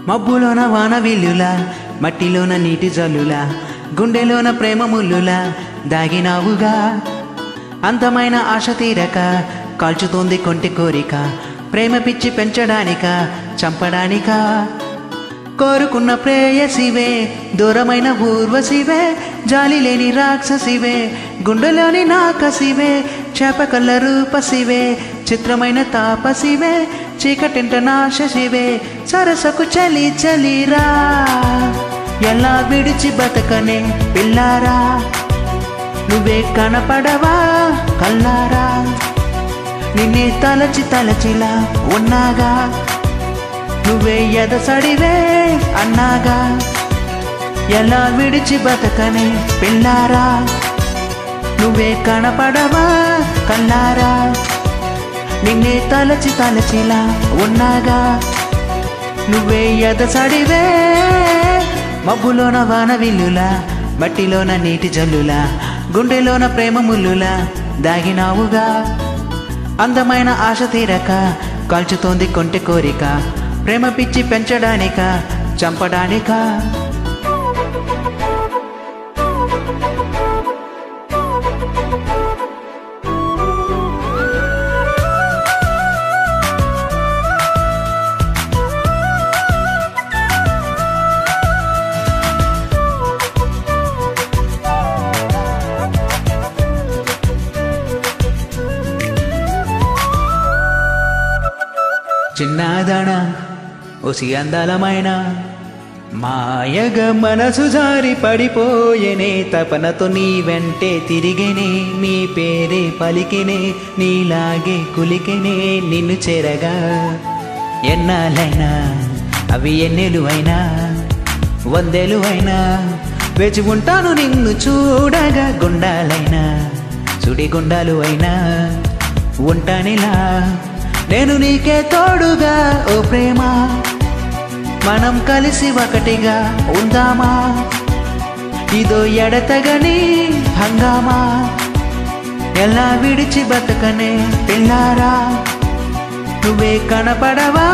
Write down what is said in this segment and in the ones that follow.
మబ్బులోన వాన విల్లులా మట్టిలోన నీటి జల్లులా గుండెలోన ప్రేమ ముల్లులా దాగినావుగా అంతమైన ఆశ తీరక కాల్చుతోంది కొంటి కోరిక ప్రేమ పిచ్చి పెంచడానిక చంపడానికా కోరుకున్న ప్రేయసివే దూరమైన ఊర్వశివే జాలి లేని రాక్షసివే గుండెలోని నాకసివే చేపకల్ల రూపసివే చిత్రమైన తాపసివే చీకటింట నాశసివే సరసకు చలి చలిరా ఎలా విడిచి బతకనే పిల్లారా నువ్వే కనపడవా కల్లారా నిన్నే తలచి తలచిలా ఉన్నాగా నువ్వే ఎదసడివే అన్నాగా ఎలా విడిచి బతకనే పిల్లారా నువ్వే కనపడవా కల్లారా నిన్నే తలచి తలచిలా ఉన్నాగా నువ్వే ఎదసడివే మబ్బులోన వాన విల్లులా మట్టిలోన నీటి జల్లులా గుండెలోన ప్రేమ ముల్లులా దాగినావుగా అందమైన ఆశ తీరక కాల్చుతోంది కొంటె కోరిక ప్రేమ పిచ్చి పెంచడానిక చంపడానికా చిన్నదాన ఒసి అందలమైన మాయగ మనసు జారి పడిపోయేనే తపనతో నీ వెంటే తిరిగేనే నీ పేరే పలికినే నీలాగే కులికినే నిన్ను చేరగా ఎన్నాళ్ళైనా అవి ఎన్నెలు అయినా వందెలు అయినా వేచి ఉంటాను నిన్ను చూడగా గుండాలైనా సుడి గుండాలు అయినా ఉంటానిలా నేను నీకే తోడుగా ఓ ప్రేమ మనం కలిసి ఒకటిగా ఉందామా ఇదో ఎడతగని హంగామా ఎలా విడిచి బతకనే పిల్లారా నువ్వే కనపడవా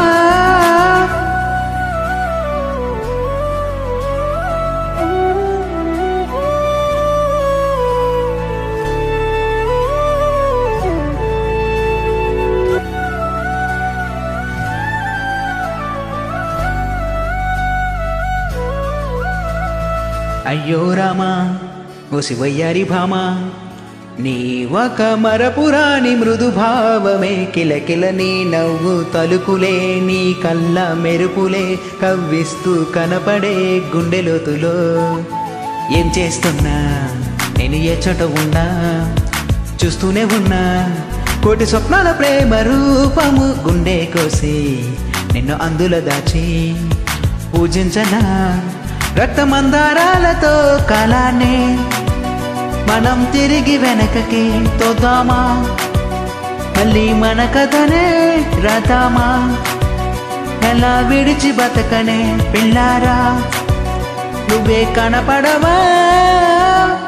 అయ్యో రామా ఓ శివయ్యారి భామా నీ ఒక మరపురాని మృదు భావమే కిలకిల నీ నవ్వు తలుపులే నీ కళ్ళ మెరుపులే కవ్విస్తూ కనపడే గుండెలోతులో ఏం చేస్తున్నా నేను ఏ చోట ఉన్నా చూస్తూనే ఉన్నా కోటి స్వప్నాల ప్రేమ రూపము గుండె కోసి నిన్ను అందులో దాచి పూజించనా రక్తమందారాలతో కళాన్ని మనం తిరిగి వెనకకి తోద్దామా మళ్ళీ మన కథనే రాతామా ఎలా విడిచి బతకనే పిల్లారా నువ్వే కనపడవా